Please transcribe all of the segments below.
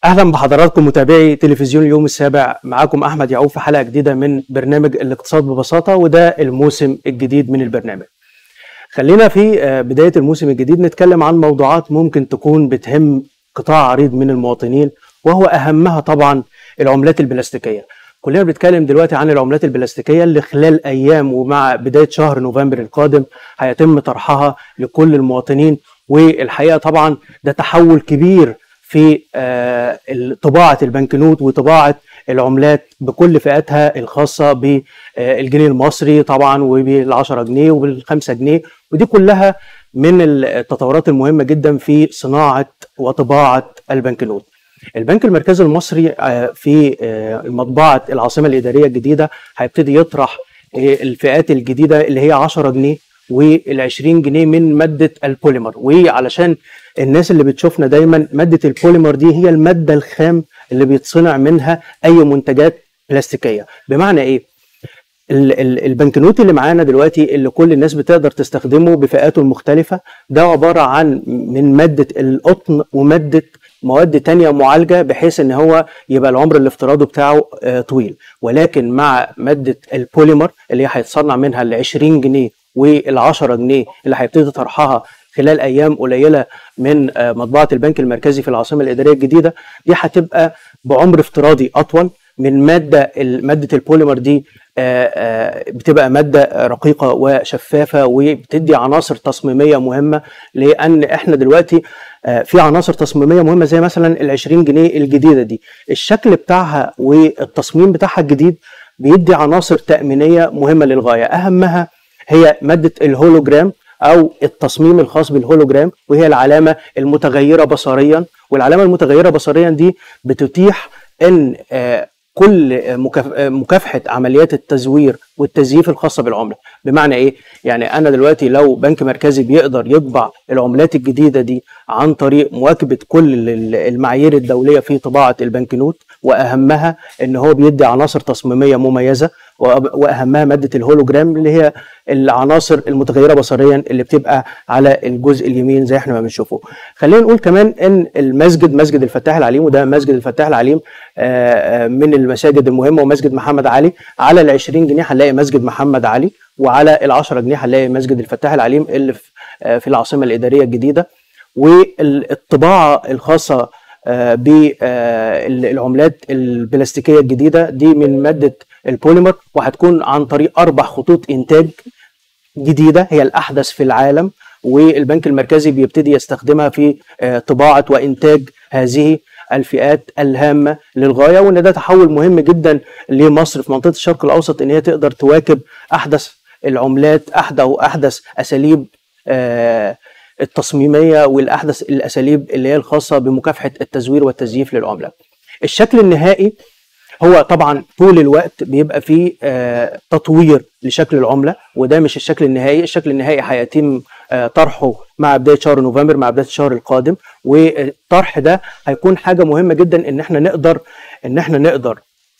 اهلا بحضراتكم متابعي تلفزيون اليوم السابع معاكم احمد يعقوب في حلقه جديده من برنامج الاقتصاد ببساطه وده الموسم الجديد من البرنامج. خلينا في بدايه الموسم الجديد نتكلم عن موضوعات ممكن تكون بتهم قطاع عريض من المواطنين وهو اهمها طبعا العملات البلاستيكيه. كلنا بنتكلم دلوقتي عن العملات البلاستيكيه اللي خلال ايام ومع بدايه شهر نوفمبر القادم هيتم طرحها لكل المواطنين والحقيقه طبعا ده تحول كبير في طباعه البنكنوت وطباعه العملات بكل فئاتها الخاصه بالجنيه المصري طبعا وبال10 جنيه وبال5 جنيه ودي كلها من التطورات المهمه جدا في صناعه وطباعه البنكنوت. البنك المركزي المصري في مطبعه العاصمه الاداريه الجديده هيبتدي يطرح الفئات الجديده اللي هي 10 جنيه وال20 جنيه من ماده البوليمر وعلشان الناس اللي بتشوفنا دايما ماده البوليمر دي هي الماده الخام اللي بيتصنع منها اي منتجات بلاستيكيه بمعنى ايه البنكنوت اللي معانا دلوقتي اللي كل الناس بتقدر تستخدمه بفئاته المختلفه ده عباره عن من ماده القطن وماده مواد تانية معالجة بحيث ان هو يبقى العمر الافتراضي بتاعه طويل ولكن مع مادة البوليمر اللي هي هيتصنع منها ال 20 جنيه وال 10 جنيه اللي هيبتدي طرحها خلال ايام قليله من مطبعه البنك المركزي في العاصمه الاداريه الجديده دي هتبقى بعمر افتراضي اطول من ماده ماده البوليمر دي بتبقى ماده رقيقه وشفافه وبتدي عناصر تصميميه مهمه لان احنا دلوقتي في عناصر تصميميه مهمه زي مثلا ال 20 جنيه الجديده دي الشكل بتاعها والتصميم بتاعها الجديد بيدي عناصر تامينيه مهمه للغايه اهمها هي ماده الهولوجرام او التصميم الخاص بالهولوجرام وهي العلامه المتغيره بصريا والعلامه المتغيره بصريا دي بتتيح ان كل مكافحه عمليات التزوير والتزييف الخاصه بالعمله بمعنى ايه يعني انا دلوقتي لو بنك مركزي بيقدر يطبع العملات الجديده دي عن طريق مواكبه كل المعايير الدوليه في طباعه البنكنوت واهمها ان هو بيدي عناصر تصميميه مميزه واهمها ماده الهولوجرام اللي هي العناصر المتغيره بصريا اللي بتبقى على الجزء اليمين زي احنا ما بنشوفه. خلينا نقول كمان ان المسجد مسجد الفتاح العليم وده مسجد الفتاح العليم من المساجد المهمه ومسجد محمد علي على ال 20 جنيه هنلاقي مسجد محمد علي وعلى ال 10 جنيه هنلاقي مسجد الفتاح العليم اللي في العاصمه الاداريه الجديده والطباعه الخاصه بالعملات البلاستيكيه الجديده دي من ماده البوليمر وهتكون عن طريق اربع خطوط انتاج جديده هي الاحدث في العالم والبنك المركزي بيبتدي يستخدمها في طباعه وانتاج هذه الفئات الهامه للغايه وان ده تحول مهم جدا لمصر في منطقه الشرق الاوسط ان هي تقدر تواكب احدث العملات احدث واحدث اساليب التصميميه والاحدث الاساليب اللي هي الخاصه بمكافحه التزوير والتزييف للعمله. الشكل النهائي هو طبعا طول الوقت بيبقى فيه آه تطوير لشكل العمله وده مش الشكل النهائي، الشكل النهائي هيتم آه طرحه مع بدايه شهر نوفمبر مع بدايه الشهر القادم والطرح ده هيكون حاجه مهمه جدا ان احنا نقدر ان احنا نقدر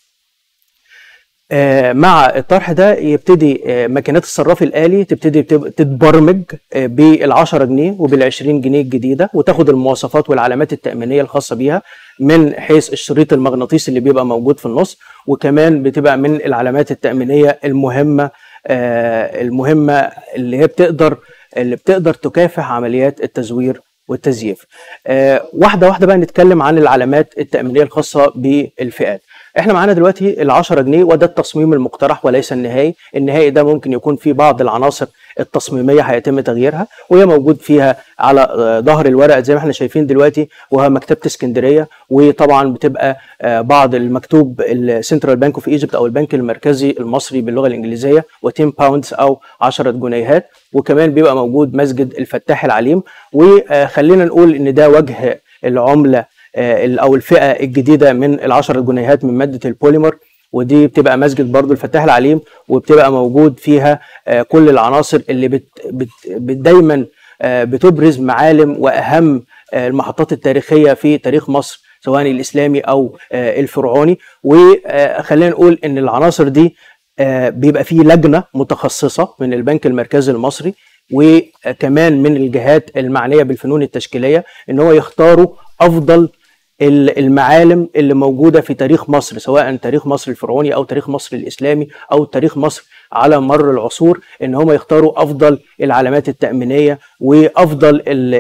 آه مع الطرح ده يبتدي ماكينات الصراف الآلي تبتدي تتبرمج بال10 جنيه وبال20 جنيه الجديدة وتاخد المواصفات والعلامات التأمينية الخاصة بيها من حيث الشريط المغناطيسي اللي بيبقى موجود في النص وكمان بتبقى من العلامات التأمينية المهمة المهمة اللي هي بتقدر اللي بتقدر تكافح عمليات التزوير والتزييف. واحدة واحدة بقى نتكلم عن العلامات التأمينية الخاصة بالفئات. احنا معانا دلوقتي ال 10 جنيه وده التصميم المقترح وليس النهائي، النهائي ده ممكن يكون فيه بعض العناصر التصميميه هيتم تغييرها وهي موجود فيها على ظهر الورق زي ما احنا شايفين دلوقتي وهي مكتبه اسكندريه وطبعا بتبقى بعض المكتوب السنترال بانك اوف ايجيبت او البنك المركزي المصري باللغه الانجليزيه و10 باوندز او 10 جنيهات وكمان بيبقى موجود مسجد الفتاح العليم وخلينا نقول ان ده وجه العمله او الفئه الجديده من العشر جنيهات من ماده البوليمر ودي بتبقى مسجد برضو الفتاح العليم وبتبقى موجود فيها كل العناصر اللي بت بت بت دايما بتبرز معالم واهم المحطات التاريخيه في تاريخ مصر سواء الاسلامي او الفرعوني وخلينا نقول ان العناصر دي بيبقى فيه لجنه متخصصه من البنك المركزي المصري وكمان من الجهات المعنيه بالفنون التشكيليه ان هو يختاروا افضل المعالم اللي موجوده في تاريخ مصر سواء تاريخ مصر الفرعوني او تاريخ مصر الاسلامي او تاريخ مصر على مر العصور ان هم يختاروا افضل العلامات التامينيه وافضل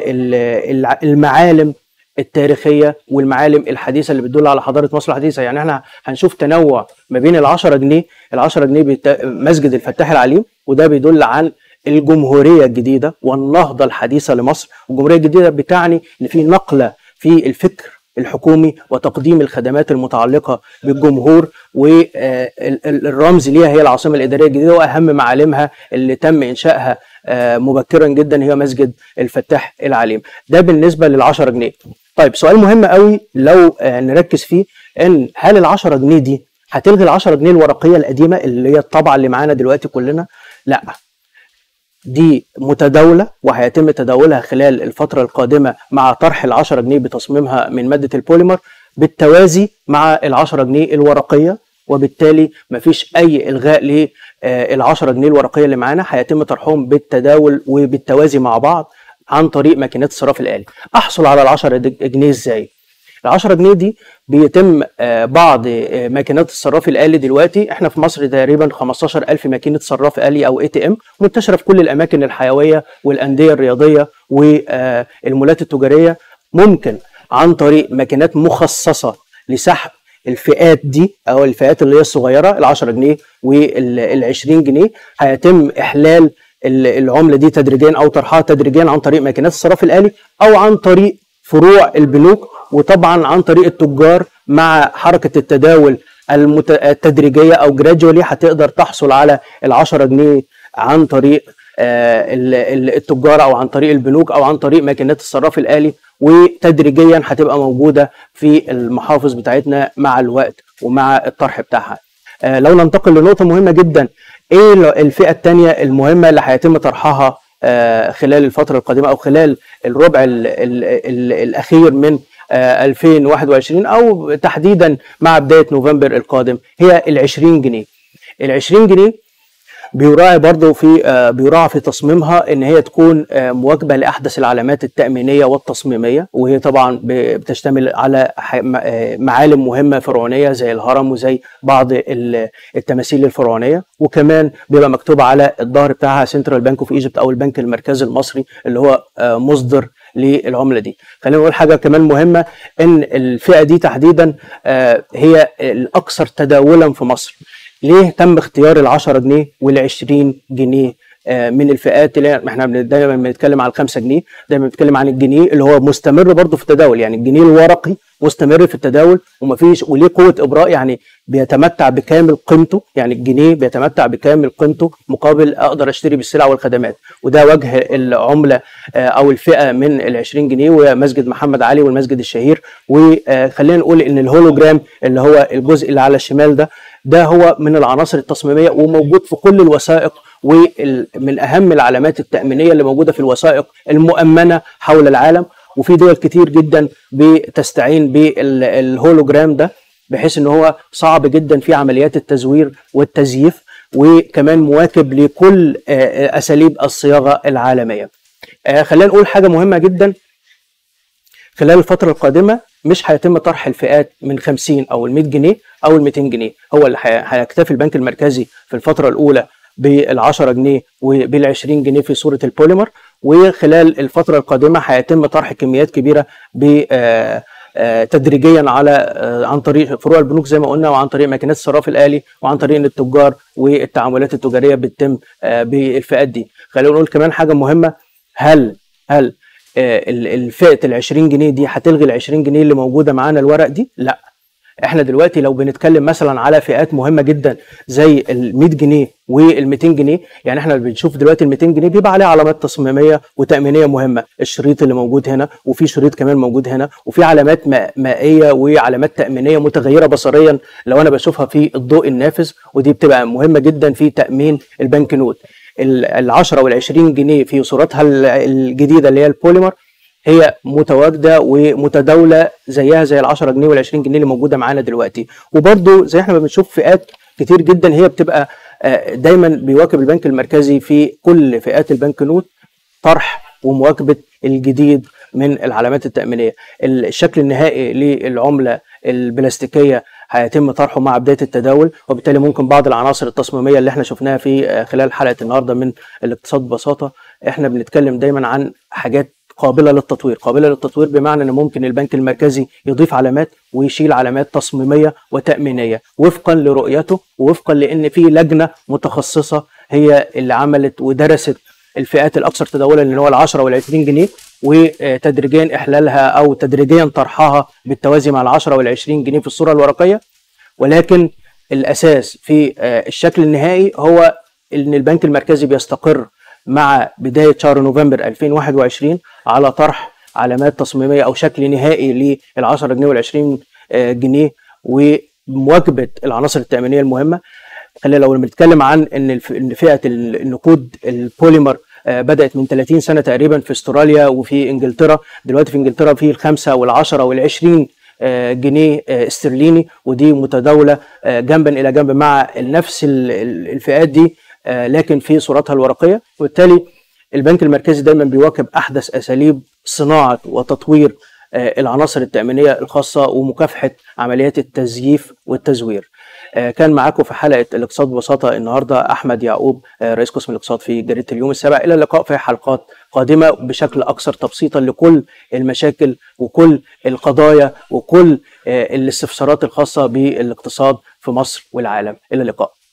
المعالم التاريخيه والمعالم الحديثه اللي بتدل على حضاره مصر الحديثه يعني احنا هنشوف تنوع ما بين ال 10 جنيه ال 10 جنيه بت... مسجد الفتاح العليم وده بيدل عن الجمهوريه الجديده والنهضه الحديثه لمصر والجمهوريه الجديده بتعني ان في نقله في الفكر الحكومي وتقديم الخدمات المتعلقه بالجمهور والرمز ليها هي العاصمه الاداريه الجديده واهم معالمها اللي تم انشائها مبكرا جدا هي مسجد الفتاح العليم ده بالنسبه لل10 جنيه طيب سؤال مهم قوي لو نركز فيه ان هل ال10 جنيه دي هتلغي ال10 جنيه الورقيه القديمه اللي هي الطبعه اللي معانا دلوقتي كلنا لا دي متداولة وهيتم تداولها خلال الفترة القادمة مع طرح العشرة جنيه بتصميمها من مادة البوليمر بالتوازي مع العشرة جنيه الورقية وبالتالي مفيش أي إلغاء للعشرة جنيه الورقية اللي معانا هيتم طرحهم بالتداول وبالتوازي مع بعض عن طريق ماكينات الصراف الآلي أحصل على العشرة جنيه إزاي؟ ال 10 جنيه دي بيتم بعض ماكينات الصراف الآلي دلوقتي احنا في مصر تقريبا 15000 ماكينة صراف آلي أو اي تي ام منتشرة في كل الأماكن الحيوية والأندية الرياضية والمولات التجارية ممكن عن طريق ماكينات مخصصة لسحب الفئات دي او الفئات اللي هي الصغيره ال 10 جنيه وال 20 جنيه هيتم احلال العمله دي تدريجيا او طرحها تدريجيا عن طريق ماكينات الصراف الالي او عن طريق فروع البنوك وطبعا عن طريق التجار مع حركه التداول المت... التدريجيه او جراديولي هتقدر تحصل على ال 10 جنيه عن طريق آه التجار او عن طريق البنوك او عن طريق ماكينات الصراف الالي وتدريجيا هتبقى موجوده في المحافظ بتاعتنا مع الوقت ومع الطرح بتاعها. آه لو ننتقل لنقطه مهمه جدا ايه الفئه الثانيه المهمه اللي هيتم طرحها آه خلال الفتره القادمه او خلال الربع ال ال ال الاخير من 2021 او تحديدا مع بدايه نوفمبر القادم هي ال 20 جنيه. ال 20 جنيه بيراعي برضه في بيراعى في تصميمها ان هي تكون مواكبه لاحدث العلامات التامينيه والتصميميه وهي طبعا بتشتمل على معالم مهمه فرعونيه زي الهرم وزي بعض التماثيل الفرعونيه وكمان بيبقى مكتوب على الظهر بتاعها سنترال بانك اوف ايجيبت او البنك المركزي المصري اللي هو مصدر للعمله دي خلينا نقول حاجه كمان مهمه ان الفئه دي تحديدا هي الاكثر تداولا في مصر ليه تم اختيار ال 10 جنيه وال 20 جنيه من الفئات اللي احنا دايما بنتكلم على ال 5 جنيه دايما بنتكلم عن الجنيه اللي هو مستمر برضه في التداول يعني الجنيه الورقي مستمر في التداول ومفيش وليه قوه ابراء يعني بيتمتع بكامل قيمته يعني الجنيه بيتمتع بكامل قيمته مقابل اقدر اشتري بالسلع والخدمات وده وجه العمله او الفئه من ال 20 جنيه ومسجد محمد علي والمسجد الشهير وخلينا نقول ان الهولوجرام اللي هو الجزء اللي على الشمال ده ده هو من العناصر التصميميه وموجود في كل الوثائق ومن اهم العلامات التامينيه اللي موجوده في الوثائق المؤمنه حول العالم وفي دول كتير جدا بتستعين بالهولوجرام ده بحيث ان هو صعب جدا في عمليات التزوير والتزييف وكمان مواكب لكل اساليب الصياغه العالميه. خلينا نقول حاجه مهمه جدا خلال الفتره القادمه مش هيتم طرح الفئات من 50 او ال 100 جنيه او ال 200 جنيه هو اللي هيكتفي البنك المركزي في الفتره الاولى بال 10 جنيه وبال 20 جنيه في صوره البوليمر وخلال الفتره القادمه هيتم طرح كميات كبيره ب تدريجيا على عن طريق فروع البنوك زي ما قلنا وعن طريق ماكينات الصراف الالي وعن طريق ان التجار والتعاملات التجاريه بتتم بالفئات دي خلينا نقول كمان حاجه مهمه هل هل الفئه ال 20 جنيه دي هتلغي ال 20 جنيه اللي موجوده معانا الورق دي؟ لا احنا دلوقتي لو بنتكلم مثلا على فئات مهمه جدا زي ال 100 جنيه وال 200 جنيه يعني احنا بنشوف دلوقتي ال 200 جنيه بيبقى عليه علامات تصميميه وتامينيه مهمه الشريط اللي موجود هنا وفي شريط كمان موجود هنا وفي علامات مائيه وعلامات تامينيه متغيره بصريا لو انا بشوفها في الضوء النافذ ودي بتبقى مهمه جدا في تامين البنك نوت ال 10 وال 20 جنيه في صورتها الجديده اللي هي البوليمر هي متواجده ومتداوله زيها زي ال 10 جنيه وال 20 جنيه اللي موجوده معانا دلوقتي وبرده زي احنا ما بنشوف فئات كتير جدا هي بتبقى دايما بيواكب البنك المركزي في كل فئات البنك نوت طرح ومواكبه الجديد من العلامات التامينيه الشكل النهائي للعمله البلاستيكيه هيتم طرحه مع بدايه التداول وبالتالي ممكن بعض العناصر التصميميه اللي احنا شفناها في خلال حلقه النهارده من الاقتصاد ببساطه احنا بنتكلم دايما عن حاجات قابله للتطوير قابله للتطوير بمعنى ان ممكن البنك المركزي يضيف علامات ويشيل علامات تصميميه وتامينيه وفقا لرؤيته ووفقا لان في لجنه متخصصه هي اللي عملت ودرست الفئات الاكثر تداولا اللي هو ال 10 وال 20 جنيه وتدريجيا احلالها او تدريجيا طرحها بالتوازي مع ال 10 وال 20 جنيه في الصوره الورقيه ولكن الاساس في الشكل النهائي هو ان البنك المركزي بيستقر مع بدايه شهر نوفمبر 2021 على طرح علامات تصميميه او شكل نهائي لل 10 جنيه وال 20 جنيه ومواكبه العناصر التامينيه المهمه خلينا لو بنتكلم عن ان فئه النقود البوليمر بدات من 30 سنه تقريبا في استراليا وفي انجلترا دلوقتي في انجلترا في الخمسه والعشره والعشرين جنيه استرليني ودي متداوله جنبا الى جنب مع نفس الفئات دي لكن في صورتها الورقيه وبالتالي البنك المركزي دايما بيواكب احدث اساليب صناعه وتطوير العناصر التامينيه الخاصه ومكافحه عمليات التزييف والتزوير. كان معاكم في حلقه الاقتصاد ببساطه النهارده احمد يعقوب رئيس قسم الاقتصاد في جريده اليوم السابع الى اللقاء في حلقات قادمه بشكل اكثر تبسيطا لكل المشاكل وكل القضايا وكل الاستفسارات الخاصه بالاقتصاد في مصر والعالم الى اللقاء.